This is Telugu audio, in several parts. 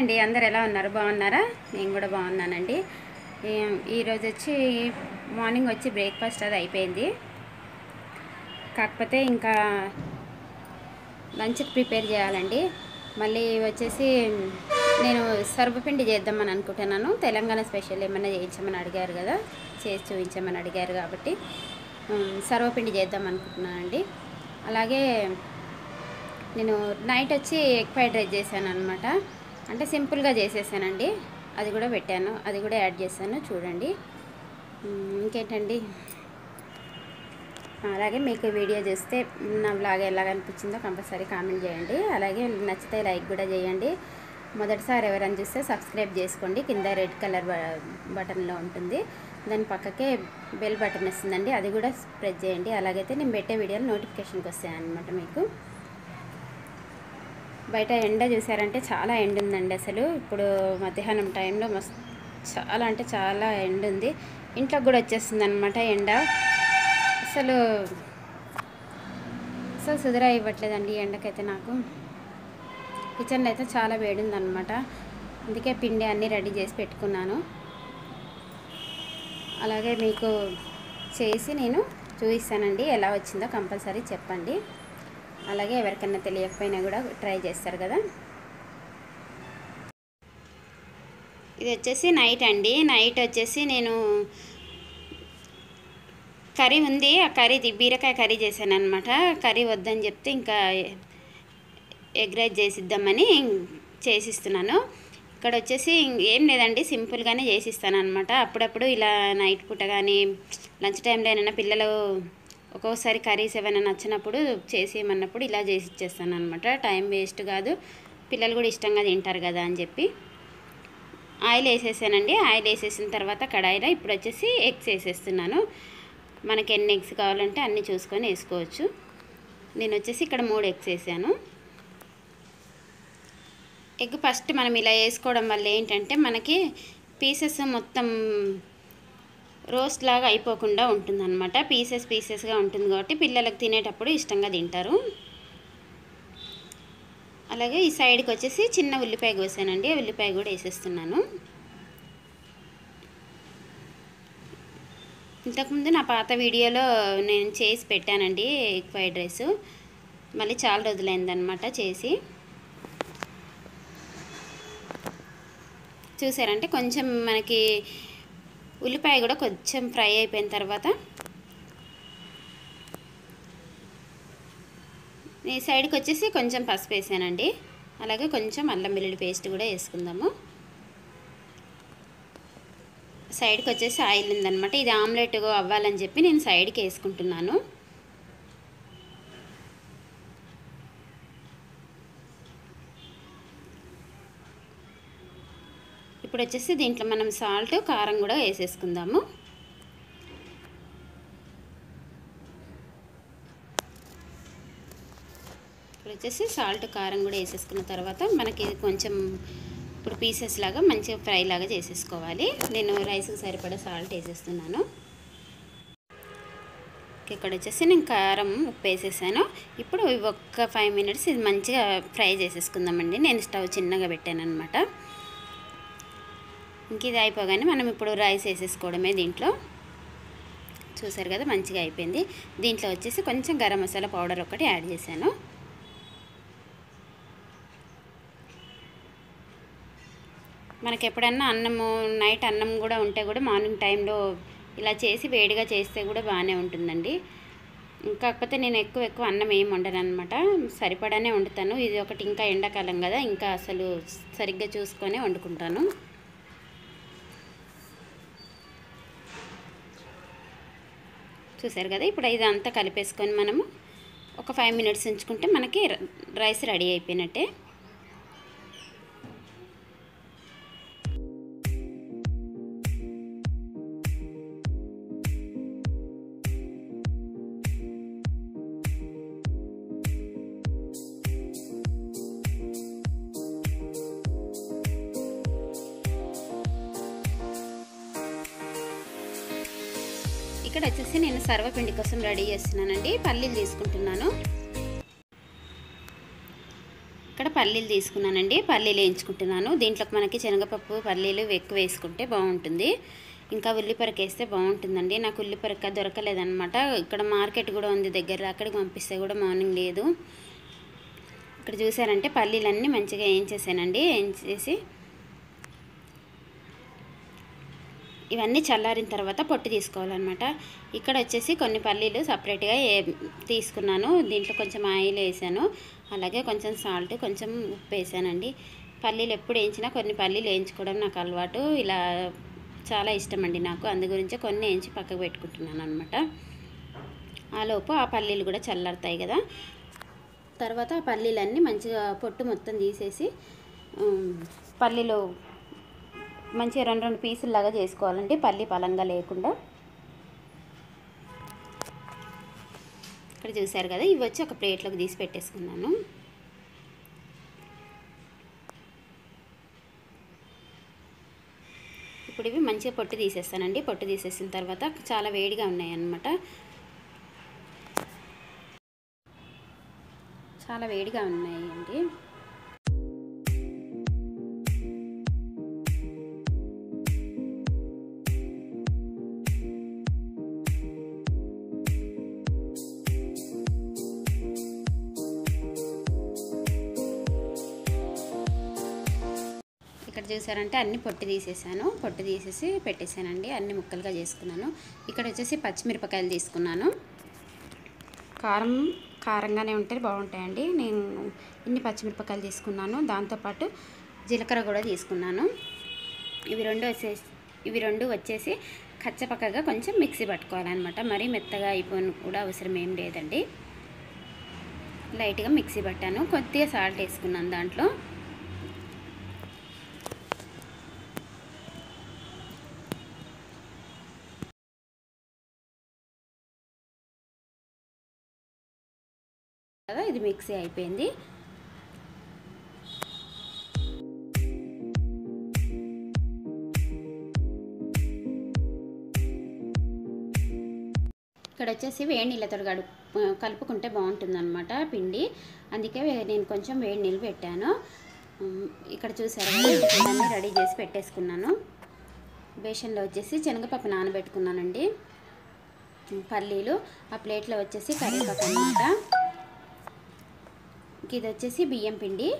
అండి అందరు ఎలా ఉన్నారు బాగున్నారా నేను కూడా బాగున్నానండి ఈ- ఈరోజు వచ్చి మార్నింగ్ వచ్చి బ్రేక్ఫాస్ట్ అది అయిపోయింది కాకపోతే ఇంకా లంచ్కి ప్రిపేర్ చేయాలండి మళ్ళీ వచ్చేసి నేను సర్వపిండి చేద్దామని అనుకుంటున్నాను తెలంగాణ స్పెషల్ ఏమన్నా చేయించమని అడిగారు కదా చేసి చూపించమని అడిగారు కాబట్టి ఉమ్, సర్వపిండి చేద్దాం అనుకుంటున్నానండి అలాగే నేను నైట్ వచ్చి ఎగ్ ఫ్రైడ్ రైస్ చేశాను అనమాట అంటే సింపుల్గా చేసేసానండి అది కూడా పెట్టాను అది కూడా యాడ్ చేశాను చూడండి ఉమ్, ఇంకేంటండి అలాగే మీకు వీడియో చూస్తే నా బ్లాగ్ ఎలాగ అనిపించిందో కంపల్సరీ కామెంట్ చేయండి అలాగే నచ్చితే లైక్ కూడా చేయండి మొదటిసారి ఎవరైనా చూస్తే సబ్స్క్రైబ్ చేసుకోండి కింద రెడ్ కలర్ బటన్లో ఉంటుంది దాని పక్కకే బెల్ బటన్ వస్తుందండి అది కూడా ప్రెస్ చేయండి అలాగైతే నేను పెట్టే వీడియోలు నోటిఫికేషన్కి వస్తాయి అన్నమాట మీకు బయట ఎండ చూసారంటే చాలా ఎండ ఉందండి అసలు ఇప్పుడు మధ్యాహ్నం టైంలో మస్తు చాలా అంటే చాలా ఎండ ఉంది ఇంట్లోకి కూడా వచ్చేస్తుంది అనమాట ఎండ అసలు అసలు సుధరా ఇవ్వట్లేదండి ఈ ఎండకైతే నాకు కిచెన్లో అయితే చాలా వేడి ఉందన్నమాట అందుకే పిండి అన్నీ రెడీ చేసి పెట్టుకున్నాను అలాగే మీకు చేసి నేను చూపిస్తానండి ఎలా వచ్చిందో కంపల్సరీ చెప్పండి అలాగే ఎవరికైనా తెలియకపోయినా కూడా ట్రై చేస్తారు కదా ఇది వచ్చేసి నైట్ అండి నైట్ వచ్చేసి నేను కర్రీ ఉంది ఆ కర్రీ బీరకాయ కర్రీ చేశాను అనమాట కర్రీ వద్దని చెప్తే ఇంకా ఎగ్ రైస్ చేసిద్దామని చేసిస్తున్నాను ఇక్కడ వచ్చేసి ఏం లేదండి సింపుల్గానే చేసిస్తాను అనమాట అప్పుడప్పుడు ఇలా నైట్ పూట కానీ లంచ్ టైంలో ఏమైనా పిల్లలు ఒక్కొక్కసారి కర్రీస్ ఏమైనా నచ్చినప్పుడు చేసేయమన్నప్పుడు ఇలా చేసి ఇచ్చేస్తాను అనమాట టైం వేస్ట్ కాదు పిల్లలు కూడా ఇష్టంగా తింటారు కదా అని చెప్పి ఆయిల్ వేసేసానండి ఆయిల్ వేసేసిన తర్వాత కడాయిలో ఇప్పుడు వచ్చేసి ఎగ్స్ వేసేస్తున్నాను మనకి ఎన్ని ఎగ్స్ కావాలంటే అన్నీ చూసుకొని వేసుకోవచ్చు నేను వచ్చేసి ఇక్కడ మూడు ఎగ్స్ వేసాను ఎగ్ ఫస్ట్ మనం ఇలా వేసుకోవడం వల్ల ఏంటంటే మనకి పీసెస్ మొత్తం రోస్ట్ లాగా అయిపోకుండా ఉంటుందన్నమాట పీసెస్ పీసెస్గా ఉంటుంది కాబట్టి పిల్లలకు తినేటప్పుడు ఇష్టంగా తింటారు అలాగే ఈ సైడ్కి వచ్చేసి చిన్న ఉల్లిపాయ కోసానండి ఉల్లిపాయ కూడా వేసేస్తున్నాను ఇంతకుముందు నా పాత వీడియోలో నేను చేసి పెట్టానండి ఎగ్ ఫ్రైడ్ రైస్ మళ్ళీ చాలా రోజులైందనమాట చేసి చూసారంటే కొంచెం మనకి ఉల్లిపాయ కూడా కొంచెం ఫ్రై అయిపోయిన తర్వాత ఈ సైడ్కి వచ్చేసి కొంచెం పసుపు వేసానండి అలాగే కొంచెం అల్లం వెల్లుల్లి పేస్ట్ కూడా వేసుకుందాము సైడ్కి వచ్చేసి ఆయిల్ ఉందనమాట ఇది ఆమ్లెట్ అవ్వాలని చెప్పి నేను సైడ్కి వేసుకుంటున్నాను ఇప్పుడు వచ్చేసి దీంట్లో మనం సాల్ట్ కారం కూడా వేసేసుకుందాము ఇప్పుడు వచ్చేసి సాల్ట్ కారం కూడా వేసేసుకున్న తర్వాత మనకి ఇది కొంచెం ఇప్పుడు పీసెస్ లాగా మంచిగా ఫ్రై లాగా చేసేసుకోవాలి నేను రైస్కి సరిపడా సాల్ట్ వేసేస్తున్నాను ఇక్కడ వచ్చేసి నేను కారం ఉప్పు వేసేసాను ఇప్పుడు ఇవి ఒక్క ఫైవ్ మినిట్స్ ఇది మంచిగా ఫ్రై చేసేసుకుందామండి నేను స్టవ్ చిన్నగా పెట్టాను అనమాట ఇంక ఇది అయిపోగానే మనం ఇప్పుడు రైస్ వేసేసుకోవడమే దీంట్లో చూసారు కదా మంచిగా అయిపోయింది దీంట్లో వచ్చేసి కొంచెం గరం మసాలా పౌడర్ ఒకటి యాడ్ చేశాను మనకి ఎప్పుడన్నా అన్నము నైట్ అన్నం కూడా ఉంటే కూడా మార్నింగ్ టైంలో ఇలా చేసి వేడిగా చేస్తే కూడా బాగానే ఉంటుందండి కాకపోతే నేను ఎక్కువ ఎక్కువ అన్నం ఏం వండను అనమాట సరిపడానే వండుతాను ఇది ఒకటి ఇంకా ఎండాకాలం కదా ఇంకా అసలు సరిగ్గా చూసుకొనే వండుకుంటాను చూసారు కదా ఇప్పుడు ఇదంతా కలిపేసుకొని మనము ఒక ఫైవ్ మినిట్స్ ఉంచుకుంటే మనకి రైస్ రెడీ అయిపోయినట్టే ఇక్కడ వచ్చేసి నేను సర్వపిండి కోసం రెడీ చేస్తున్నానండి పల్లీలు తీసుకుంటున్నాను ఇక్కడ పల్లీలు తీసుకున్నానండి పల్లీలు వేయించుకుంటున్నాను దీంట్లోకి మనకి శనగపప్పు పల్లీలు ఎక్కువ వేసుకుంటే బాగుంటుంది ఇంకా ఉల్లిపరక వేస్తే బాగుంటుందండి నాకు ఉల్లిపరక దొరకలేదన్నమాట ఇక్కడ మార్కెట్ కూడా ఉంది దగ్గర అక్కడికి పంపిస్తే కూడా మార్నింగ్ లేదు ఇక్కడ చూసారంటే పల్లీలన్నీ మంచిగా వేయించేసానండి వేయించేసి ఇవన్నీ చల్లారిన తర్వాత పొట్టు తీసుకోవాలన్నమాట ఇక్కడ వచ్చేసి కొన్ని పల్లీలు సపరేట్గా ఏ- తీసుకున్నాను దీంట్లో కొంచెం ఆయిల్ వేసాను అలాగే కొంచెం సాల్ట్ కొంచెం ఉప్పు వేసానండి పల్లీలు ఎప్పుడు వేయించినా కొన్ని పల్లీలు వేయించుకోవడం నాకు అలవాటు ఇలా చాలా ఇష్టం అండి నాకు అందు గురించే కొన్ని వేయించి పక్కకు పెట్టుకుంటున్నాను అనమాట ఆలోపు ఆ పల్లీలు కూడా చల్లారుతాయి కదా తర్వాత ఆ పల్లీలన్నీ మంచిగా పొట్టు మొత్తం తీసేసి ఉమ్, పల్లీలు మంచిగా రెండు రెండు పీసుల్లాగా చేసుకోవాలండి పల్లి పలంగా లేకుండా ఇక్కడ చూసారు కదా ఇవి వచ్చి ఒక ప్లేట్లోకి తీసి పెట్టేసుకున్నాను ఇప్పుడు ఇవి మంచిగా పొట్టు తీసేస్తానండి పొట్టు తీసేసిన తర్వాత చాలా వేడిగా ఉన్నాయి అన్నమాట చాలా వేడిగా ఉన్నాయి అండి ఇక్కడ చూసారంటే అన్ని పొట్టు తీసేసాను పొట్టు తీసేసి పెట్టేశానండి అన్ని ముక్కలుగా చేసుకున్నాను ఇక్కడ వచ్చేసి పచ్చిమిరపకాయలు తీసుకున్నాను కారం కారంగానే ఉంటే బాగుంటాయండి నేను ఇన్ని పచ్చిమిరపకాయలు తీసుకున్నాను దాంతోపాటు జీలకర్ర కూడా తీసుకున్నాను ఇవి రెండు వచ్చేసి ఇవి రెండు వచ్చేసి కచ్చపక్కగా కొంచెం మిక్సీ పట్టుకోవాలన్నమాట మరీ మెత్తగా అయిపోను కూడా అవసరం ఏం లేదండి లైట్గా మిక్సీ పట్టాను కొద్దిగా సాల్ట్ వేసుకున్నాను దాంట్లో కదా ఇది మిక్సీ అయిపోయింది ఇక్కడ వచ్చేసి వేడి నీళ్ళతో గడు కలుపుకుంటే బాగుంటుందన్నమాట పిండి అందుకే నేను కొంచెం వేడి నీళ్ళు పెట్టాను ఉమ్, ఇక్కడ చూసారు కదా ఇవన్నీ రెడీ చేసి పెట్టేసుకున్నాను బేషన్లో వచ్చేసి శనగపప్పు నానబెట్టుకున్నానండి పల్లీలు ఆ ప్లేట్లో వచ్చేసి కరివేపాకు అనమాట ఇది వచ్చేసి బియ్యం పిండి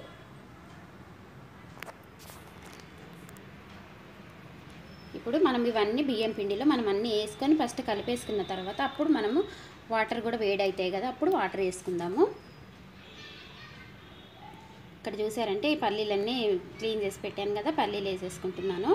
ఇప్పుడు మనం ఇవన్నీ బియ్యం పిండిలో మనం అన్నీ వేసుకొని ఫస్ట్ కలిపేసుకున్న తర్వాత అప్పుడు మనము వాటర్ కూడా వేడి అవుతాయి కదా అప్పుడు వాటర్ వేసుకుందాము ఇక్కడ చూసారంటే ఈ పల్లీలన్నీ క్లీన్ చేసి పెట్టాను కదా పల్లీలు వేసేసుకుంటున్నాను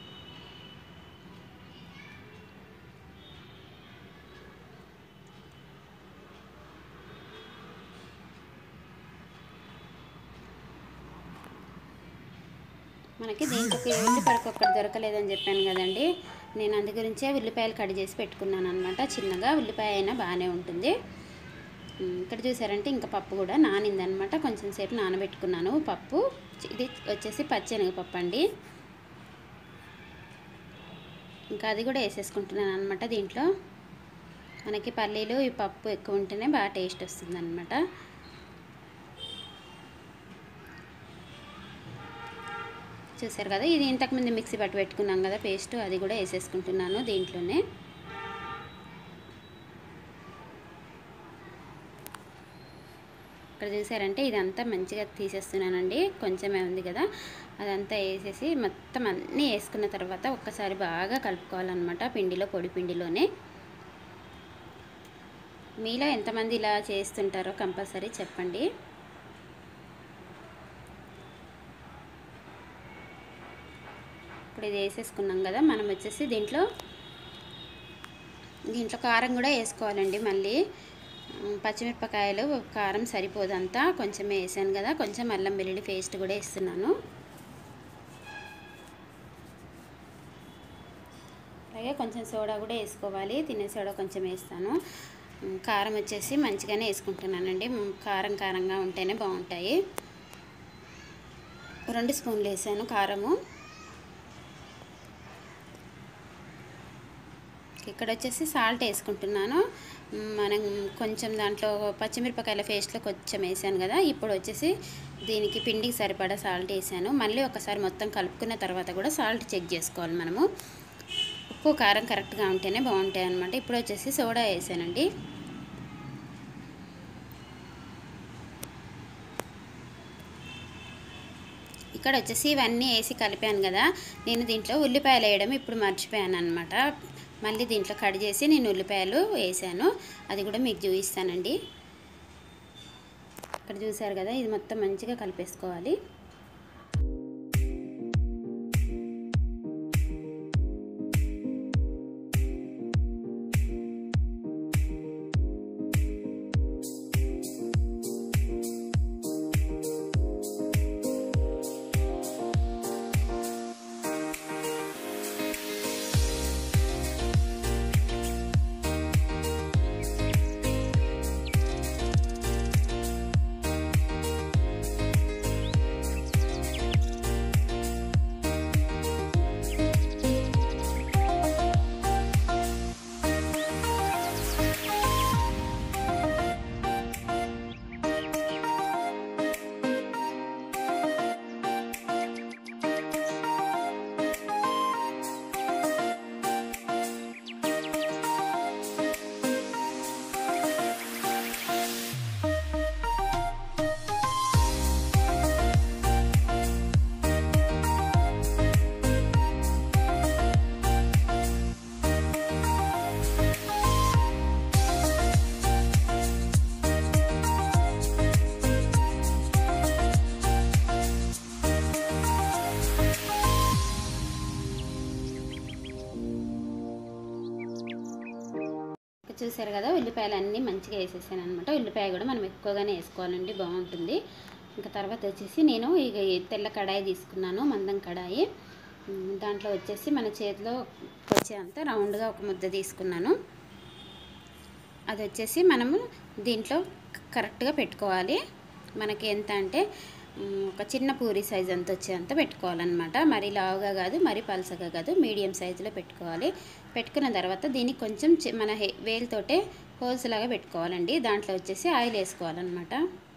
మనకి దీంట్లోకి ఉల్లిపరకు ఒక్కటి దొరకలేదని చెప్పాను కదండి నేను అందు గురించే ఉల్లిపాయలు కట్ చేసి పెట్టుకున్నాను అనమాట చిన్నగా ఉల్లిపాయ అయినా బాగానే ఉంటుంది ఉమ్, ఇక్కడ చూసారంటే ఇంకా పప్పు కూడా నానిందనమాట కొంచెం సేపు నానబెట్టుకున్నాను పప్పు ఇది వచ్చేసి పచ్చెనగపప్పు అండి ఇంకా అది కూడా వేసేసుకుంటున్నాను అనమాట దీంట్లో మనకి పల్లీలు ఈ పప్పు ఎక్కువ ఉంటేనే బాగా టేస్ట్ వస్తుంది అనమాట చూసారు కదా ఇది ఇంతకుముందు మిక్సీ పట్టి పెట్టుకున్నాం కదా పేస్ట్ అది కూడా వేసేసుకుంటున్నాను దీంట్లోనే ఇక్కడ చూసారంటే ఇదంతా మంచిగా తీసేస్తున్నానండి కొంచెమే ఉంది కదా అదంతా వేసేసి మొత్తం అన్నీ వేసుకున్న తర్వాత ఒక్కసారి బాగా కలుపుకోవాలన్నమాట పిండిలో పొడి పిండిలోనే మీలో ఎంతమంది ఇలా చేస్తుంటారో కంపల్సరీ చెప్పండి ఇప్పుడు ఇది వేసేసుకున్నాం కదా మనం వచ్చేసి దీంట్లో దీంట్లో కారం కూడా వేసుకోవాలండి మళ్ళీ ఉమ్, పచ్చిమిరపకాయలు కారం సరిపోదంతా కొంచెం వేసాను కదా కొంచెం అల్లం వెల్లుల్లి పేస్ట్ కూడా వేస్తున్నాను అలాగే కొంచెం సోడా కూడా వేసుకోవాలి తినే సోడా కొంచెం వేస్తాను ఉమ్, కారం వచ్చేసి మంచిగానే వేసుకుంటున్నానండి ఉమ్, కారం కారంగా ఉంటేనే బాగుంటాయి రెండు స్పూన్లు వేసాను కారము ఇక్కడ వచ్చేసి సాల్ట్ వేసుకుంటున్నాను మ్, మనం కొంచెం దాంట్లో పచ్చిమిరపకాయల పేస్ట్లో కొంచెం వేసాను కదా ఇప్పుడు వచ్చేసి దీనికి పిండికి సరిపడా సాల్ట్ వేసాను మళ్ళీ ఒకసారి మొత్తం కలుపుకున్న తర్వాత కూడా సాల్ట్ చెక్ చేసుకోవాలి మనము ఉప్పు కారం కరెక్ట్గా ఉంటేనే బాగుంటాయి అనమాట ఇప్పుడు వచ్చేసి సోడా వేసానండి ఇక్కడ వచ్చేసి ఇవన్నీ వేసి కలిపాను కదా నేను దీంట్లో ఉల్లిపాయలు వేయడం ఇప్పుడు మర్చిపోయాను అనమాట మళ్ళీ దీంట్లో కట్ చేసి నేను ఉల్లిపాయలు వేసాను అది కూడా మీకు చూపిస్తానండి ఇక్కడ చూసారు కదా ఇది మొత్తం మంచిగా కలిపేసుకోవాలి చూసారు కదా ఉల్లిపాయలు అన్నీ మంచిగా వేసేసాను అనమాట ఉల్లిపాయ కూడా మనం ఎక్కువగానే వేసుకోవాలండి బాగుంటుంది ఇంకా తర్వాత వచ్చేసి నేను ఇక ఈ తెల్ల కడాయి తీసుకున్నాను మందం కడాయి ఉమ్, దాంట్లో వచ్చేసి మన చేతిలో వచ్చేంత రౌండ్గా ఒక ముద్ద తీసుకున్నాను అది వచ్చేసి మనము దీంట్లో కరెక్ట్గా పెట్టుకోవాలి మనకి ఎంత అంటే ఉమ్, ఒక చిన్న పూరి సైజ్ అంత వచ్చేంత పెట్టుకోవాలన్నమాట మరి లావుగా కాదు మరి పలసగా కాదు మీడియం సైజులో పెట్టుకోవాలి పెట్టుకున్న తర్వాత దీనికి కొంచెం చి- మన హే వేలుతోటే హోల్స్ లాగా పెట్టుకోవాలండి దాంట్లో వచ్చేసి ఆయిల్ వేసుకోవాలన్నమాట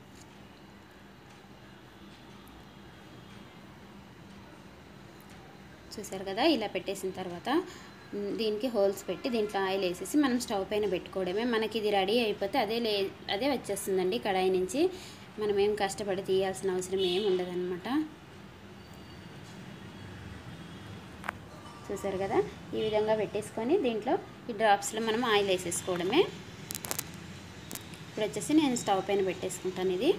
చూసారు కదా ఇలా పెట్టేసిన తర్వాత మ్, దీనికి హోల్స్ పెట్టి దీంట్లో ఆయిల్ వేసేసి మనం స్టవ్ పైన పెట్టుకోవడమే మనకి ఇది రెడీ అయిపోతే అదే లే అదే వచ్చేస్తుందండి కడాయి నుంచి మనం ఏం కష్టపడి తీయాల్సిన అవసరం ఏం ఉండదన్నమాట చూసారు కదా ఈ విధంగా పెట్టేసుకొని దీంట్లో ఈ డ్రాప్స్లో మనం ఆయిల్ వేసేసుకోవడమే ఇప్పుడు వచ్చేసి నేను స్టవ్ పైన పెట్టేసుకుంటాను ఇది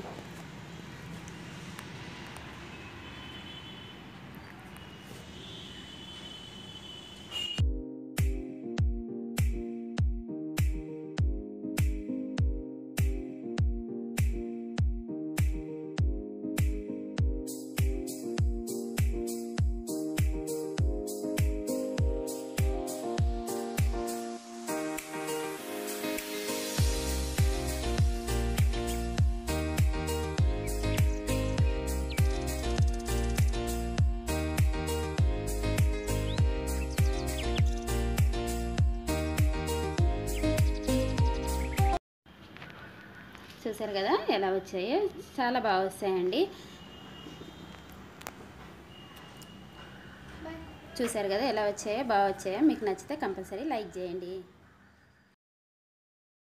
చూసారు కదా ఎలా వచ్చాయో చాలా బాగా వస్తాయండి చూసారు కదా ఎలా వచ్చాయో బాగా వచ్చాయో మీకు నచ్చితే కంపల్సరీ లైక్ చేయండి